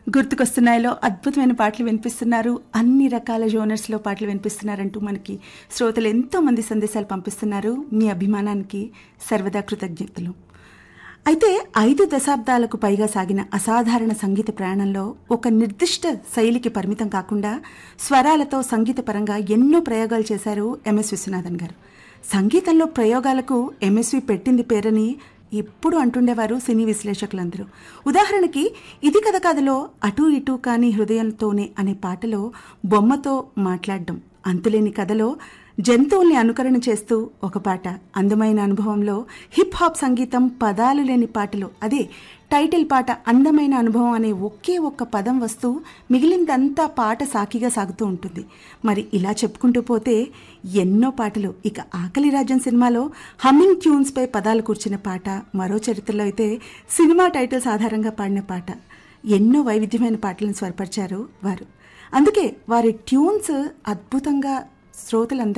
గుర్తుకొస్తున్నాయిలో అద్భుతమైన పాటలు వినిపిస్తున్నారు అన్ని రకాల జోనర్స్లో పాటలు వినిపిస్తున్నారంటూ మనకి శ్రోతలు ఎంతో మంది సందేశాలు పంపిస్తున్నారు మీ అభిమానానికి సర్వదా కృతజ్ఞతలు అయితే ఐదు దశాబ్దాలకు పైగా సాగిన అసాధారణ సంగీత ప్రయాణంలో ఒక నిర్దిష్ట శైలికి పరిమితం కాకుండా స్వరాలతో సంగీత పరంగా ఎన్నో ప్రయోగాలు చేశారు ఎంఎస్ విశ్వనాథన్ గారు సంగీతంలో ప్రయోగాలకు ఎంఎస్వి పెట్టింది పేరని ఎప్పుడు అంటుండేవారు సినీ విశ్లేషకులందరూ ఉదాహరణకి ఇది కథ కథలో అటూ ఇటూ కాని హృదయంతోనే అనే పాటలో బొమ్మతో మాట్లాడడం అంతులేని కథలో జంతువుల్ని అనుకరణ చేస్తూ ఒక పాట అందమైన అనుభవంలో హిప్ హాప్ సంగీతం పదాలు లేని పాటలు అదే టైటిల్ పాట అందమైన అనుభవం అనే ఒకే ఒక్క పదం వస్తూ మిగిలిందంతా పాట సాకిగా సాగుతూ ఉంటుంది మరి ఇలా చెప్పుకుంటూ పోతే ఎన్నో పాటలు ఇక ఆకలి రాజ్యం సినిమాలో హమ్మింగ్ ట్యూన్స్పై పదాలు కూర్చిన పాట మరో చరిత్రలో అయితే సినిమా టైటిల్స్ ఆధారంగా పాడిన పాట ఎన్నో వైవిధ్యమైన పాటలను స్వరపరిచారు వారు అందుకే వారి ట్యూన్స్ అద్భుతంగా శ్రోతలందరూ